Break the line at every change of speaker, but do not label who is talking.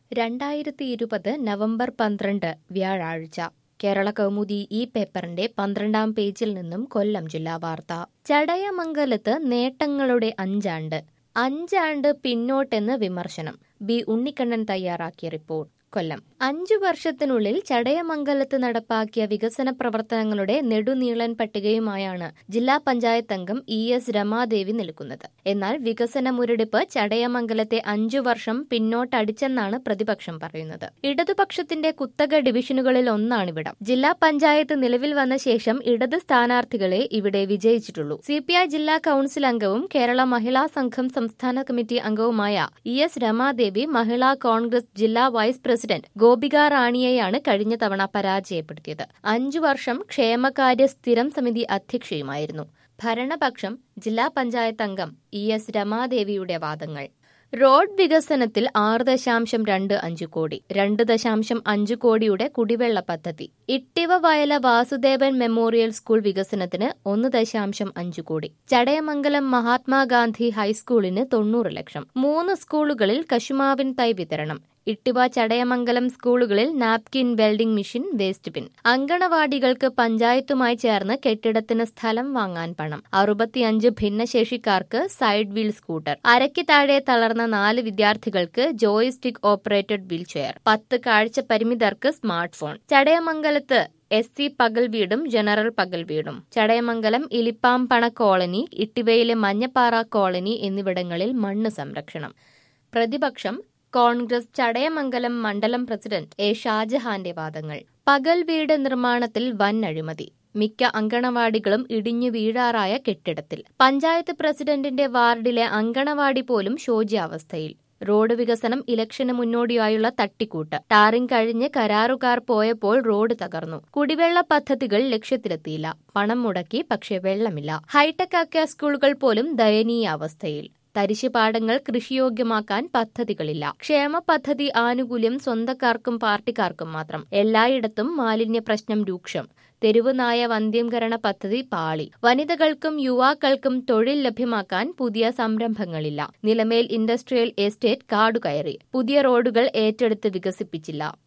രണ്ടായിരത്തി ഇരുപത് നവംബർ പന്ത്രണ്ട് വ്യാഴാഴ്ച കേരള കൗമുദി ഈ പേപ്പറിന്റെ പന്ത്രണ്ടാം പേജിൽ നിന്നും കൊല്ലം ജില്ലാ വാർത്ത ചടയമംഗലത്ത് നേട്ടങ്ങളുടെ അഞ്ചാണ്ട് അഞ്ചാണ്ട് പിന്നോട്ടെന്ന് വിമർശനം ബി ഉണ്ണിക്കണ്ണൻ തയ്യാറാക്കിയ റിപ്പോർട്ട് കൊല്ലം അഞ്ചു വർഷത്തിനുള്ളിൽ ചടയമംഗലത്ത് നടപ്പാക്കിയ വികസന പ്രവർത്തനങ്ങളുടെ നെടുനീളൻ പട്ടികയുമായാണ് ജില്ലാ പഞ്ചായത്ത് അംഗം ഇ എസ് രമാദേവി നിൽക്കുന്നത് എന്നാൽ വികസന മുരടിപ്പ് ചടയമംഗലത്തെ അഞ്ചു വർഷം പിന്നോട്ടടിച്ചെന്നാണ് പ്രതിപക്ഷം പറയുന്നത് ഇടതുപക്ഷത്തിന്റെ കുത്തക ഡിവിഷനുകളിൽ ഒന്നാണിവിടം ജില്ലാ പഞ്ചായത്ത് നിലവിൽ വന്ന ശേഷം ഇടത് സ്ഥാനാർത്ഥികളെ ഇവിടെ വിജയിച്ചിട്ടുള്ളൂ സി പി ഐ ജില്ലാ കൌൺസിൽ അംഗവും കേരള മഹിളാ സംഘം സംസ്ഥാന കമ്മിറ്റി അംഗവുമായ E S Ramadevi Mahila Congress ജില്ലാ വൈസ് പ്രസിഡന്റ് ഗോപിക റാണിയെയാണ് കഴിഞ്ഞ തവണ പരാജയപ്പെടുത്തിയത് അഞ്ചു വർഷം ക്ഷേമകാര്യ സ്ഥിരം സമിതി അധ്യക്ഷയുമായിരുന്നു ഭരണപക്ഷം ജില്ലാ പഞ്ചായത്ത് അംഗം ഇ എസ് രമാദേവിയുടെ വാദങ്ങൾ റോഡ് വികസനത്തിൽ ആറ് ദശാംശം രണ്ട് അഞ്ച് കോടി രണ്ട് ദശാംശം അഞ്ച് കോടിയുടെ കുടിവെള്ള പദ്ധതി ഇട്ടിവ വയല വാസുദേവൻ മെമ്മോറിയൽ സ്കൂൾ വികസനത്തിന് ഒന്ന് ദശാംശം അഞ്ച് കോടി ചടയമംഗലം മഹാത്മാഗാന്ധി ഹൈസ്കൂളിന് തൊണ്ണൂറ് ലക്ഷം മൂന്ന് സ്കൂളുകളിൽ കശുമാവിൻ തൈ വിതരണം ഇട്ടിവ ചടയമംഗലം സ്കൂളുകളിൽ napkin welding machine waste bin അങ്കണവാടികൾക്ക് പഞ്ചായത്തുമായി ചേർന്ന് കെട്ടിടത്തിന് സ്ഥലം വാങ്ങാൻ പണം അറുപത്തിയഞ്ച് ഭിന്നശേഷിക്കാർക്ക് സൈഡ് വീൽ സ്കൂട്ടർ അരയ്ക്ക് താഴെ തളർന്ന നാല് വിദ്യാർത്ഥികൾക്ക് ജോയിസ്റ്റിക് ഓപ്പറേറ്റഡ് വീൽചെയർ പത്ത് കാഴ്ച പരിമിതർക്ക് സ്മാർട്ട് ഫോൺ ചടയമംഗലത്ത് എസ് സി പകൽ വീടും ജനറൽ പകൽ വീടും ചടയമംഗലം ഇലിപ്പാമ്പണ കോളനി ഇട്ടിവയിലെ മഞ്ഞപ്പാറ കോളനി എന്നിവിടങ്ങളിൽ മണ്ണ് സംരക്ഷണം പ്രതിപക്ഷം കോൺഗ്രസ് ചടയമംഗലം മണ്ഡലം പ്രസിഡന്റ് എ ഷാജഹാന്റെ വാദങ്ങൾ പകൽ വീട് നിർമ്മാണത്തിൽ വൻ അഴിമതി മിക്ക അങ്കണവാടികളും ഇടിഞ്ഞു വീഴാറായ കെട്ടിടത്തിൽ പഞ്ചായത്ത് പ്രസിഡന്റിന്റെ വാർഡിലെ അങ്കണവാടി പോലും ശോച്യാവസ്ഥയിൽ റോഡ് വികസനം ഇലക്ഷന് മുന്നോടിയായുള്ള തട്ടിക്കൂട്ട് ടാറിംഗ് കഴിഞ്ഞ് കരാറുകാർ പോയപ്പോൾ റോഡ് തകർന്നു കുടിവെള്ള പദ്ധതികൾ ലക്ഷ്യത്തിലെത്തിയില്ല പണം മുടക്കി പക്ഷേ വെള്ളമില്ല ഹൈടെക് ആക്കിയ സ്കൂളുകൾ പോലും ദയനീയ അവസ്ഥയിൽ തരിശുപാടങ്ങൾ കൃഷിയോഗ്യമാക്കാൻ പദ്ധതികളില്ല ക്ഷേമ പദ്ധതി ആനുകൂല്യം സ്വന്തക്കാർക്കും പാർട്ടിക്കാർക്കും മാത്രം എല്ലായിടത്തും മാലിന്യ പ്രശ്നം രൂക്ഷം തെരുവുനായ വന്ധ്യംകരണ പദ്ധതി പാളി വനിതകൾക്കും യുവാക്കൾക്കും തൊഴിൽ ലഭ്യമാക്കാൻ പുതിയ സംരംഭങ്ങളില്ല നിലമേൽ ഇൻഡസ്ട്രിയൽ എസ്റ്റേറ്റ് കാടുകയറി പുതിയ റോഡുകൾ ഏറ്റെടുത്ത് വികസിപ്പിച്ചില്ല